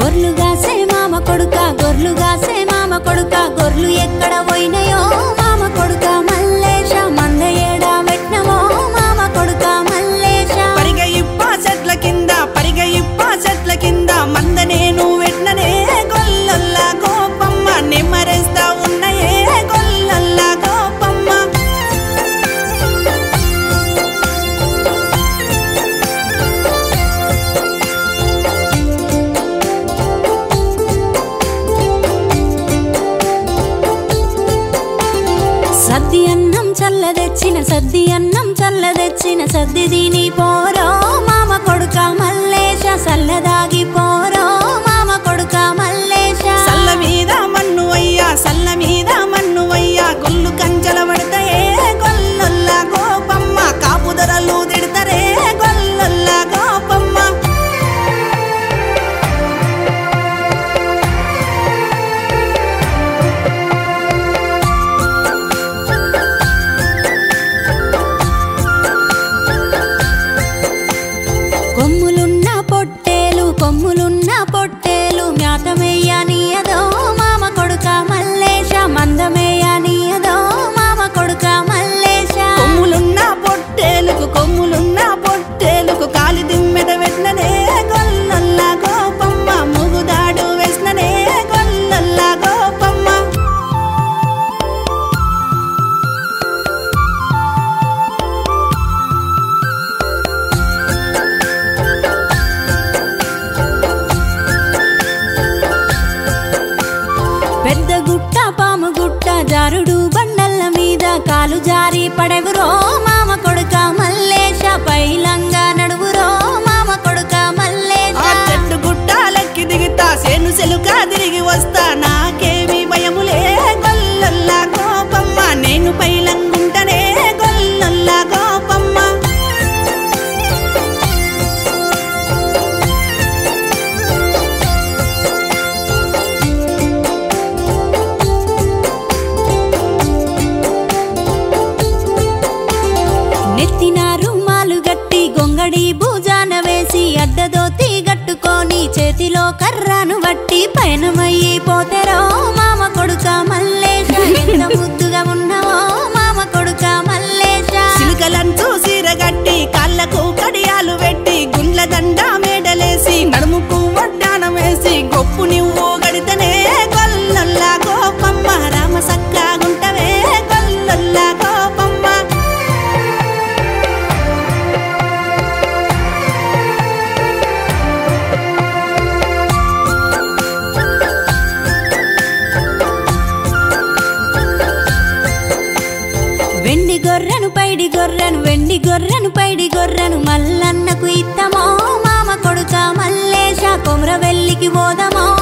గొర్లుగాసే మామ కొడుక గొర్లుగాసే మామ కొడుక గొర్లు ఎక్కడ పోయినాయో మామ కొడుక మల్లేశ మంద ఏడా పెట్టినవో మామ కొడుక మల్లేశ పరిగ ఇప్ప చెట్ల కింద పరిగ ఇప్ప చెట్ల కింద మంద నేను వెట్ననే గొల్లల్లా గోపమ్మ నిమ్మరేస్తా ఉన్నయే గొల్లల్లా గోపమ్మ సద్ది అన్నం చల్లదెచ్చిన సద్ది అన్నం చల్లదెచ్చిన సద్ది దీని పోరో మామ కొడుక మల్లేశ సల్లదాగి పోరో మామ కొడుక మల్లేశ సల్ల మీద మన్ను అయ్యా సల్ల మీద మన్ను అయ్యా గొల్లు కంచెల పడతాయే గొల్లల్లా గోపమ్మ కాపుదరలు తిడతరే గొల్లల్లా గోపమ్మ కొమ్ములున్న పొట్టేలు కొమ్ములున్న పొట్టేలు మ్యాతమేయనీయదో మామ కొడుక మల్లేశ మందమేయనీయదో మామ కొడుక మల్లేశ కొమ్ములున్న పొట్టేలుకు కొమ్ములున్న పొట్టేలుకు కాలి దిమ్మెట వెట్ననే గొల్లల్లా గోపమ్మ ముగుదాడు వేసిననే గొల్లల్లా గోపమ్మ పెద్ద గుట్ట పాము గుట్ట జారుడు బండల్ల మీద కాలు జారి పడెవురో మామ కొడుక మల్లేశ పైలంగా నడువురో మామ కొడుక మల్లేశ ఆ చెట్టు గుట్టాలెక్కి దిగుతా సేను సెలుక తిరిగి వస్తా నాకేమి భయములే గొల్లల్లా గోపమ్మ నేను పైలంగుంటనే గొల్లల్లా గోపమ్మ నెత్తిన రుమాలు గట్టి గొంగడి భుజాన వేసి అడ్డదోతి గట్టుకొని చేతిలో కర్రను వట్టి పయనమయ్యి పోతెరో మామ కొడుక మల్లేశ ఎంత ముద్దుగా ఉన్నావో మామ కొడుక మల్లేశ సిలుకలంచు సీరగట్టి కాళ్ళకు కడియాలు పెట్టి గుండ్ల దండ మేడలేసి నడుముకు వడ్డానం వేసి గొప్పు నువ్వు గడితనే గొల్లల్లా గోపమ్మ రామ సక్కాగుంటవే గొల్లల్లా గోపమ్మ వెండి గొర్రెను పైడి గొర్రెను వెండి గొర్రెను పైడి గొర్రెను మల్లన్నకు ఇత్తమో మామ కొడుక మల్లేశ కొమర వెళ్ళికి పోదమో